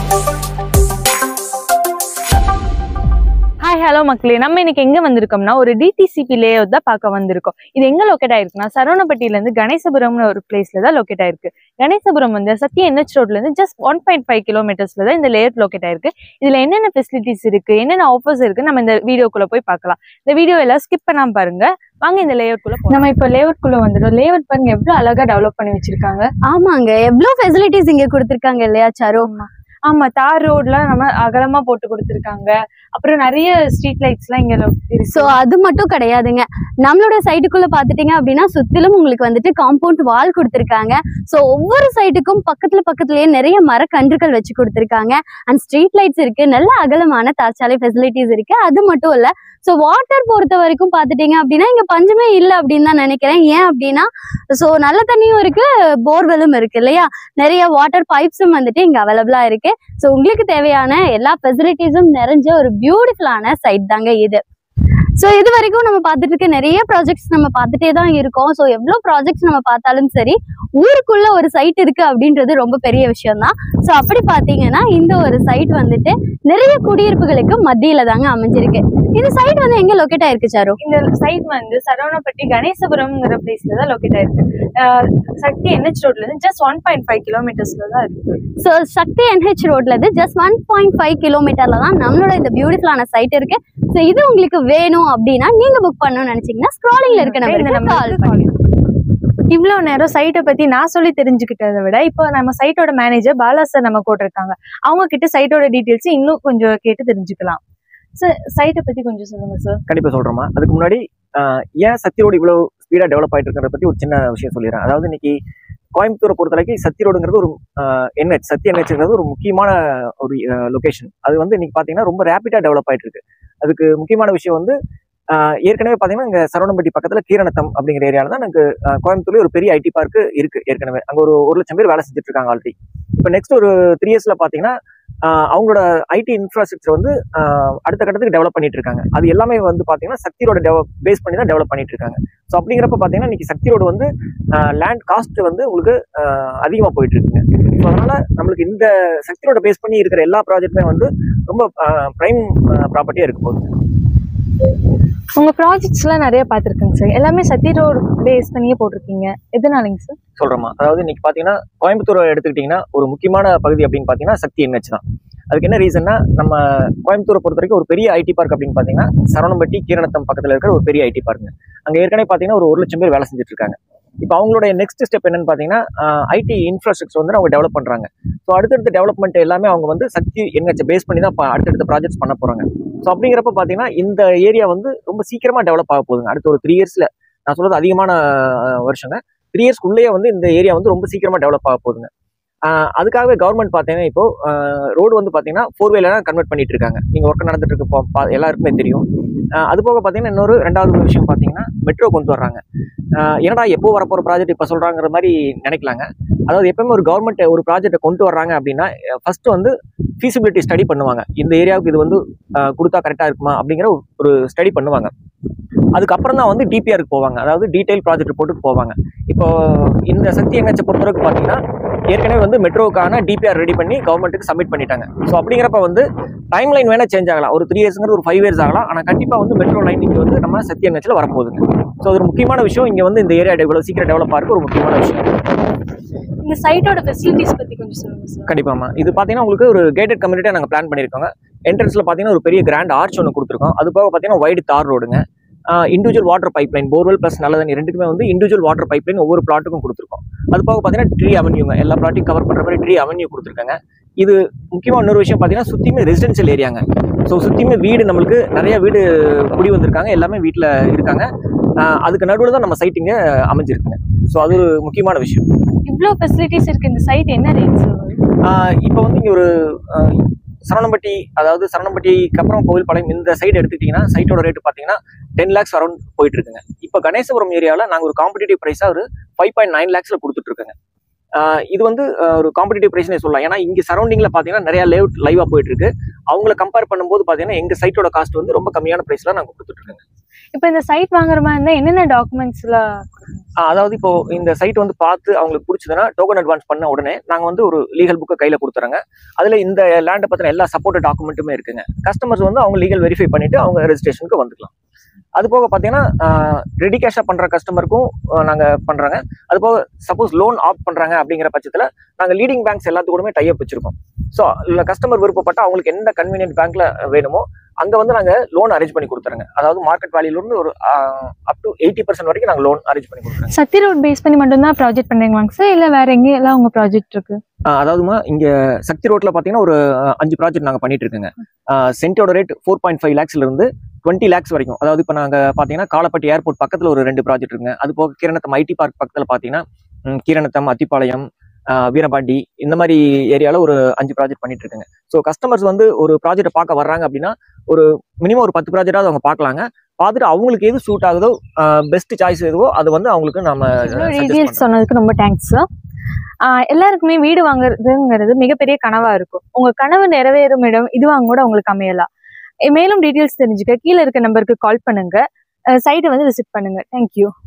Hi hello மக்களே நம்ம இன்னைக்கு எங்க வந்திருக்கோம்னா ஒரு டிடிசிபி லேஅவுட் தான் பார்க்க வந்திருக்கோம் இது எங்க லொக்கேட் ஆயிருக்குன்னா சரவணப்பட்டியில இருந்து கணேசபுரம்னு ஒரு பிளேஸ்ல தான் லொக்கேட் ஆயிருக்கு கணேசபுரம் வந்து சத்யா என்ஹெச் ரோட்ல இருந்து ஜஸ்ட் ஒன் பாயிண்ட் ஃபைவ் கிலோமீட்டர்ஸ்ல தான் இந்த லேஅவுட் லொக்கேட் ஆயிருக்கு இதுல என்னென்ன ஃபெசிலிட்டிஸ் இருக்கு என்னென்ன ஆஃபர்ஸ் இருக்கு நம்ம இந்த வீடியோக்குள்ள போய் பார்க்கலாம் இந்த வீடியோ எல்லாம் ஸ்கிப் பண்ணாம பாருங்க வாங்க இந்த லேஅவுட் குள்ள போலாம். நம்ம இப்போ லேஅவுட் குள்ள வந்துடும் லேஅவுட் பாருங்க எவ்வளவு அழகா டெவலப் பண்ணி வச்சிருக்காங்க ஆமாங்க எவ்வளவு ஃபெசிலிட்டிஸ் இங்க கொடுத்திருக்காங்க இல்லையா சாரு ஆமா தார் ரோட்லாம் நம்ம அகலமா போட்டு கொடுத்துருக்காங்க அப்புறம் நிறைய ஸ்ட்ரீட் லைட்ஸ் எல்லாம் இங்க இருக்கு சோ அது மட்டும் கிடையாதுங்க நம்மளோட சைட்டுக்குள்ள பாத்துட்டீங்க அப்படின்னா சுத்திலும் உங்களுக்கு வந்துட்டு காம்பவுண்ட் வால் கொடுத்திருக்காங்க சோ ஒவ்வொரு சைட்டுக்கும் பக்கத்துல பக்கத்துலயே நிறைய மரக்கன்றுகள் வச்சு கொடுத்திருக்காங்க அண்ட் ஸ்ட்ரீட் லைட்ஸ் இருக்கு நல்ல அகலமான தார்ச்சாலை ஃபெசிலிட்டிஸ் இருக்கு அது மட்டும் இல்ல சோ வாட்டர் பொறுத்த வரைக்கும் பாத்துட்டீங்க அப்படின்னா இங்க பஞ்சமே இல்ல அப்படின்னு தான் நினைக்கிறேன் ஏன் அப்படின்னா சோ நல்ல தண்ணியும் இருக்கு போர்வெலும் இருக்கு இல்லையா நிறைய வாட்டர் பைப்ஸும் வந்துட்டு இங்க அவைலபிளா இருக்கு சோ உங்களுக்கு தேவையான எல்லா ஃபெசிலிட்டிஸும் நிறைஞ்ச ஒரு பியூட்டிஃபுல்லான சைட் தாங்க இது ஸோ இது வரைக்கும் நம்ம பார்த்துட்டு இருக்க நிறைய ப்ராஜெக்ட்ஸ் நம்ம பார்த்துட்டே தான் இருக்கோம் ஸோ எவ்வளோ ப்ராஜெக்ட்ஸ் நம்ம பார்த்தாலும் சரி ஊருக்குள்ள ஒரு சைட் இருக்கு அப்படின்றது ரொம்ப பெரிய விஷயம் தான் ஸோ அப்படி பார்த்தீங்கன்னா இந்த ஒரு சைட் வந்துட்டு நிறைய குடியிருப்புகளுக்கு மத்தியில தாங்க அமைஞ்சிருக்கு இந்த சைட் வந்து எங்க லொக்கேட் ஆயிருக்கு சாரு இந்த சைட் வந்து சரவணப்பட்டி கணேசபுரம்ங்கிற பிளேஸ்ல தான் லொக்கேட் ஆயிருக்கு அஹ் சக்தி என்ஹெச் ரோட்ல இருந்து ஜஸ்ட் ஒன் பாயிண்ட் ஃபைவ் கிலோமீட்டர்ஸ்ல தான் இருக்கு ஸோ சக்தி என்ஹெச் ரோட்ல இருந்து ஜஸ்ட் ஒன் பாயிண்ட் ஃபைவ் கிலோமீட்டர்ல தான் நம்மளோட இந்த பியூட்டிஃபுல்லான சைட் இருக்கு ஸோ இது உங்களுக்கு வேணும் அப்படின்னா நீங்க புக் பண்ணணும்னு நினைச்சீங்கன்னா ஸ்க்ராலிங்ல இருக்க இந்த நம்பருக்கு number கால் க்கு பண்ணுங்க இவ்வளவு நேரம் சைட்டை பத்தி நான் சொல்லி தெரிஞ்சுக்கிட்டதை விட இப்போ நம்ம சைட்டோட மேனேஜர் பாலா சார் நம்ம கூட இருக்காங்க அவங்க கிட்ட சைட்டோட டீடைல்ஸ் இன்னும் கொஞ்சம் கேட்டு தெரிஞ்சுக்கலாம் சார் சைட்டை பத்தி கொஞ்சம் சொல்லுங்க சார் கண்டிப்பா சொல்றேம்மா அதுக்கு முன்னாடி ஆஹ், ஏன் சத்தி ரோடு இவ்வளவு ஸ்பீடா டெவலப் ஆயிட்டு இருக்கிறத பத்தி ஒரு சின்ன விஷயம் சொல்லிடுறேன் அதாவது இன்னைக்கு கோயம்புத்தூரை பொறுத்த வரைக்கும் சத்தி ரோடுங்கிறது ஒரு என்ஹெச் சத்தி என்ஹெச்ங்கிறது ஒரு முக்கியமான ஒரு லொகேஷன் அது வந்து இன்னைக்கு பாத்தீங்கன்னா ரொம்ப ரேப்பிடா டெவலப் ஆயிட்டு இருக்கு அதுக்கு முக்கியமான விஷயம் வந்து ஆஹ், ஏற்கனவே பாத்தீங்கன்னா இங்க சரவணம்பட்டி பக்கத்துல கீரநத்தம் அப்படிங்கிற ஏரியால தான் எனக்கு ஆஹ், கோயம்புத்தூர்ல ஒரு பெரிய ஐடி பார்க் இருக்கு ஏற்கனவே அங்க ஒரு ஒரு லட்சம் பேர் வேலை செஞ்சுட்டு இருக்காங்க ஆல்ரெடி இப்போ நெக்ஸ்ட் ஒரு த்ரீ இயர்ஸ்ல பாத்தீங்கன்னா ஆஹ், அவங்களோட ஐடி இன்ஃப்ராஸ்ட்ரக்சர் வந்து ஆஹ், அடுத்த கட்டத்துக்கு டெவலப் பண்ணிட்டு இருக்காங்க அது எல்லாமே வந்து பாத்தீங்கன்னா சக்தியோட டெவலப் பேஸ் பண்ணி தான் டெவலப் பண்ணிட்டு இருக்காங்க ஸோ அப்படிங்கிறப்ப பாத்தீங்கன்னா இன்னைக்கு சக்தி ரோடு வந்து லேண்ட் காஸ்ட் வந்து உங்களுக்கு ஆஹ், அதிகமா போயிட்டு இருக்குங்க ஸோ அதனால நம்மளுக்கு இந்த சக்தி ரோட பேஸ் பண்ணி இருக்கிற எல்லா ப்ராஜெக்ட்டுமே வந்து ரொம்ப ப்ரைம் ப்ராப்பர்ட்டியா இருக்க போகுது உங்க ப்ராஜெக்ட்ஸ் எல்லாம் நிறைய பார்த்திருக்கேங்க சார் எல்லாமே சத்தி ரோடு பேஸ் பண்ணியே போட்டிருக்கீங்க எதனாலங்க சார் சொல்றோமா அதாவது இன்னைக்கு பாத்தீங்கன்னா கோயம்புத்தூர் எடுத்துக்கிட்டீங்கன்னா ஒரு முக்கியமான பகுதி அப்படின்னு பாத்தீங்கன்னா சக்தி என்ஹெச் தான் அதுக்கு என்ன ரீசன்னா நம்ம கோயம்புத்தூரை பொறுத்த வரைக்கும் ஒரு பெரிய ஐடி பார்க் அப்படின்னு பாத்தீங்கன்னா சரவணம்பட்டி கீரணத்தம் பக்கத்துல இருக்கிற ஒரு பெரிய ஐடி பார்க்குங்க அங்க ஏற்கனவே பாத்தீங்கன்னா ஒரு ஒரு லட்சம் பேர் வேலை செஞ்சுட்டு இருக்காங்க இப்போ அவங்களுடைய நெக்ஸ்ட் ஸ்டெப் என்னன்னு பாத்தீங்கன்னா ஐடி இன்ஃப்ராஸ்ட்ரக்சர் வந்து அவங்க டெவலப் பண்றாங்க ஸோ அடுத்தடுத்த டெவலப்மெண்ட் எல்லாமே அவங்க வந்து சக்தி என்ஹெச் பேஸ் பண்ணி தான் ப- அடுத்தடுத்த ப்ராஜெக்ட்ஸ் பண்ண போறாங்க ஸோ அப்படிங்கிறப்ப பாத்தீங்கன்னா இந்த ஏரியா வந்து ரொம்ப சீக்கிரமா டெவலப் ஆக போகுதுங்க அடுத்த ஒரு த்ரீ இயர்ஸ்ல நான் சொல்றது அதிகமான அஹ், வருஷங்க த்ரீ இயர்ஸ்க்குள்ளேயே வந்து இந்த ஏரியா வந்து ரொம்ப சீக்கிரமா டெவலப் ஆக போகுதுங்க ஆஹ் அதுக்காகவே கவர்மெண்ட் பார்த்தீங்கன்னா இப்போ ரோடு வந்து பார்த்தீங்கன்னா ஃபோர் வேல கன்வெர்ட் பண்ணிட்டு இருக்காங்க நீங்கள் ஒர்க் நடந்துட்டு இருக்கு பா- பா- எல்லாருக்குமே தெரியும் ஆஹ் அது போக பார்த்தீங்கன்னா இன்னொரு ரெண்டாவது ஒரு விஷயம் பார்த்தீங்கன்னா மெட்ரோ கொண்டு வர்றாங்க ஆஹ் என்னடா எப்போ வரப்போகிற ப்ராஜெக்ட் இப்போ சொல்கிறாங்கிற மாதிரி நினைக்கலாங்க அதாவது எப்பவுமே ஒரு கவர்மெண்ட் ஒரு ப்ராஜெக்ட்டை கொண்டு வர்றாங்க அப்படின்னா ஃபர்ஸ்ட் வந்து ஃபீசிபிலிட்டி ஸ்டடி பண்ணுவாங்க இந்த ஏரியாவுக்கு இது வந்து ஆஹ் கொடுத்தா கரெக்டாக இருக்குமா அப்படிங்கிற ஒரு- ஒரு ஸ்டடி பண்ணுவாங்க அதுக்கப்புறம் தான் வந்து டிபிஆருக்கு போவாங்க அதாவது டீடைல் ப்ராஜெக்ட் ரிப்போர்ட்டுக்கு போவாங்க இப்போ இந்த சக்தி என்ஹெச்சை பொறுத்தவரைக்கும் பார்த்தீங்கன்னா ஏற்கனவே வந்து மெட்ரோக்கான டிபிஆர் ரெடி பண்ணி கவர்மெண்ட்டுக்கு சப்மிட் பண்ணிட்டாங்க ஸோ அப்படிங்கிறப்ப வந்து டைம் லைன் வேணா சேஞ்ச் ஆகலாம் ஒரு த்ரீ இயர்ஸ்ங்கிறது ஒரு ஃபைவ் இயர்ஸ் ஆகலாம் ஆனால் கண்டிப்பாக வந்து மெட்ரோ லைன் இங்கே வந்து நம்ம சக்தி என்ஹெச்சில் வரப்போகுதுங்க ஸோ அது ஒரு முக்கியமான விஷயம் இங்கே வந்து இந்த ஏரியா இவ்வளோ சீக்கிரம் டெவலப் ஆகிறதுக்கு ஒரு முக்கியமான விஷயம் இந்த சைட்டோட ஃபெசிலிட்டிஸ் பத்தி கொஞ்சம் சொல்லுங்க சார் கண்டிப்பாமா இது பார்த்தீங்கன்னா உங்களுக்கு ஒரு கேட்டட் கம்யூனிட்டியாக நாங்கள் பிளான் பண்ணியிருக்கோங்க என்ட்ரன்ஸில் பார்த்தீங்கன்னா ஒரு பெரிய கிராண்ட் ஆர்ச் ஒன்று கொடுத்துருக்கோம் அது போக பார்த்தீங்கன்னா வைடு தார் ரோடுங்க individual water pipeline borewell plus நல்ல தண்ணி ரெண்டுக்குமே வந்து இண்டிவிஜுவல் வாட்டர் பைப்லைன் ஒவ்வொரு பிளாட்டுக்கும் கொடுத்துருக்கோம் அது போக பார்த்தீங்கன்னா ட்ரீ அவென்யூங்க எல்லா பிளாட்டையும் கவர் பண்ணுற மாதிரி ட்ரீ அவென்யூ கொடுத்துருக்காங்க இது முக்கியமாக இன்னொரு விஷயம் பார்த்தீங்கன்னா சுற்றியுமே ரெசிடென்ஷியல் ஏரியாங்க ஸோ சுற்றியுமே வீடு நம்மளுக்கு நிறைய வீடு குடி வந்திருக்காங்க எல்லாமே வீட்டில் இருக்காங்க ஆஹ் அதுக்கு நடுவில் தான் நம்ம சைட் இங்கே அமைஞ்சிருக்குங்க ஸோ அது ஒரு முக்கியமான விஷயம் இவ்ளோ ஃபெசிலிட்டிஸ் இருக்கு இந்த சைட் என்ன ரேட் சார் ஆஹ் இப்போ வந்து இங்கே ஒரு ஆஹ் சரவணம்பட்டி அதாவது சரவணம்பட்டிக்கு அப்புறம் கோவில்பாளையம் இந்த சைடு எடுத்துக்கிட்டிங்கன்னா சைட்டோட ரேட் பார்த்தீங்கன்னா டென் லேக்ஸ் அரௌண்ட் போயிட்டு இருக்குங்க இப்போ கணேசபுரம் ஏரியாவில் நாங்கள் ஒரு காம்படிட்டிவ் ப்ரைஸாக ஒரு ஃபைவ் பாயிண்ட் நைன் லேக்ஸில் கொடுத்துட்ருக்கோங்க இது வந்து ஆஹ் ஒரு காம்படிட்டிவ் ப்ரைஸ்னே சொல்லலாம் ஏன்னா இங்கே சரௌண்டிங்கில் பார்த்தீங்கன்னா நிறைய லேவுட் லைவாக போயிட்டு இருக்கு அவங்கள கம்பேர் பண்ணும்போது பார்த்தீங்கன்னா எங்கள் சைட்டோட காஸ்ட் வந்து ரொம்ப கம்மியான ப்ரைஸில் நாங்கள் கொடுத்துட்ருக்கோங்க இப்போ இந்த சைட் வாங்குற மாதிரி இருந்தா என்னென்ன டாக்குமெண்ட்ஸ்லாம் ஆஹ் அதாவது இப்போ இந்த சைட் வந்து பார்த்து அவங்களுக்கு பிடிச்சதுன்னா டோக்கன் அட்வான்ஸ் பண்ண உடனே நாங்கள் வந்து ஒரு லீகல் புக்கை கையில் கொடுத்துறோங்க அதில் இந்த லேண்டை பற்றின எல்லா சப்போர்ட் டாக்குமெண்ட்டுமே இருக்குங்க கஸ்டமர்ஸ் வந்து அவங்க லீகல் வெரிஃபை பண்ணிட்டு அவங்க ரெஜிஸ்ட்ரேஷனுக்கு வந்துக்கலாம் அது போக பார்த்தீங்கன்னா ரெடி கேஷாக பண்ணுற கஸ்டமருக்கும் நாங்கள் பண்ணுறாங்க அது போக சப்போஸ் லோன் ஆப்ட் பண்ணுறாங்க அப்படிங்கிற பட்சத்தில் நாங்கள் லீடிங் பேங்க்ஸ் எல்லாத்துக்கூடமே டைப் வச்சிருக்கோம் ஸோ இல்லை கஸ்டமர் விருப்பப்பட்ட அவங்களுக்கு எந்த கன்வீனியன்ட் பேங்க்ல வேணுமோ அங்கே வந்து நாங்கள் லோன் அரேஞ்ச் பண்ணி கொடுத்துருங்க அதாவது மார்க்கெட் வேல்யூலேருந்து ஒரு அப் டு எயிட்டி பர்சன்ட் வரைக்கும் நாங்கள் லோன் அரேஞ்ச் பண்ணி கொடுத்துருங்க சக்தி ரோட் பேஸ் பண்ணி மட்டும்தான் ப்ராஜெக்ட் பண்றீங்களாங்க சார் இல்ல வேற எங்கெல்லாம் உங்க ப்ராஜெக்ட் இருக்கு ஆஹ் அதாவதுமா இங்க சக்தி ரோட்ல பாத்தீங்கன்னா ஒரு ஆஹ் அஞ்சு ப்ராஜெக்ட் நாங்க பண்ணிட்டு இருக்கோங்க சென்டோட ரேட் ஃபோர் பாயிண்ட் ஃபைவ் லேக்ஸ்ல இருந்து டுவெண்ட்டி லேக்ஸ் வரைக்கும் அதாவது இப்போ நாங்க பாத்தீங்கன்னா காலப்பட்டி ஏர்போர்ட் பக்கத்துல ஒரு ரெண்டு ப்ராஜெக்ட் இருக்குங்க அது போக கீரணத்தம் ஐடி பார்க் பக்கத்துல பாத்தீங்கன்னா ம், கீரணத்தம் அத்திப்பாளையம் ஆஹ் வீரபாண்டி இந்த மாதிரி ஏரியால ஒரு அஞ்சு ப்ராஜெக்ட் பண்ணிட்டு இருக்குங்க ஸோ கஸ்டமர்ஸ் வந்து ஒரு ப்ராஜெக்ட் பார்க்க வர்றாங்க அப்படின்னா ஒரு மினிமம் ஒரு பத்து ப்ராஜெக்டாவது அவங்க பார்க்கலாங்க பார்த்துட்டு அவங்களுக்கு எது சூட் ஆகுதோ பெஸ்ட் சாய்ஸ் எதுவோ அது வந்து அவங்களுக்கு நம்ம இவ்வளோ suggest டீட்டெயில்ஸ் பண்றோம். சொன்னதுக்கு ரொம்ப தேங்க்ஸ் எல்லாருக்குமே வீடு வாங்குறதுங்கிறது மிகப்பெரிய கனவா இருக்கும் உங்க கனவு நிறைவேறும் இடம் இதுவாங்க கூட உங்களுக்கு அமையலாம் எ- மேலும் டீட்டெயில்ஸ் தெரிஞ்சுக்க கீழே இருக்க நம்பருக்கு கால் பண்ணுங்க சைட்டை வந்து விசிட் பண்ணுங்க தேங்க்யூ